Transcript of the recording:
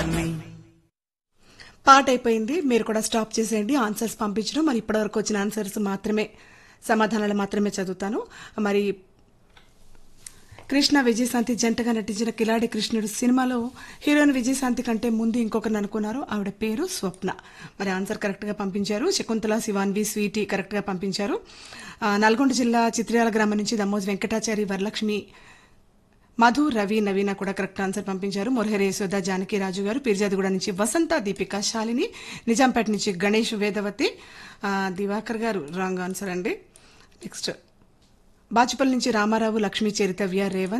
దాన్ని పాట అయిపోయింది మీరు కూడా స్టాప్ చేసేయండి ఆన్సర్స్ పంపించడం మరి ఇప్పటివరకు వచ్చిన ఆన్సర్స్ మాత్రమే సమాధానాలు మాత్రమే చదువుతాను మరి కృష్ణ విజయశాంతి జంటగా నటించిన కిలాడి కృష్ణుడు సినిమాలో హీరోయిన్ విజయశాంతి కంటే ముందు ఇంకొకరిని అనుకున్నారు ఆవిడ పేరు స్వప్న మరి ఆన్సర్ కరెక్ట్ గా పంపించారు శకుంతల శివాన్వి స్వీటీ కరెక్ట్ గా పంపించారు ఆ, నల్గొండ జిల్లా చిత్రియాల గ్రామం నుంచి దమ్మోజ్ వెంకటాచారి వరలక్ష్మి మధు రవి నవీన కూడా కరెక్ట్ ఆన్సర్ పంపించారు మొరహరి యశోద జానకి రాజు గారు పిర్జాదిగూడ నుంచి వసంత దీపిక శాలిని నిజాంపేట నుంచి గణేష్ వేదవతి ఆ, దివాకర్ గారు రాంగ్ ఆన్సర్ అండి నెక్స్ట్ బాచుపల్లి నుంచి రామారావు లక్ష్మీ చరితవ్య రేవంత్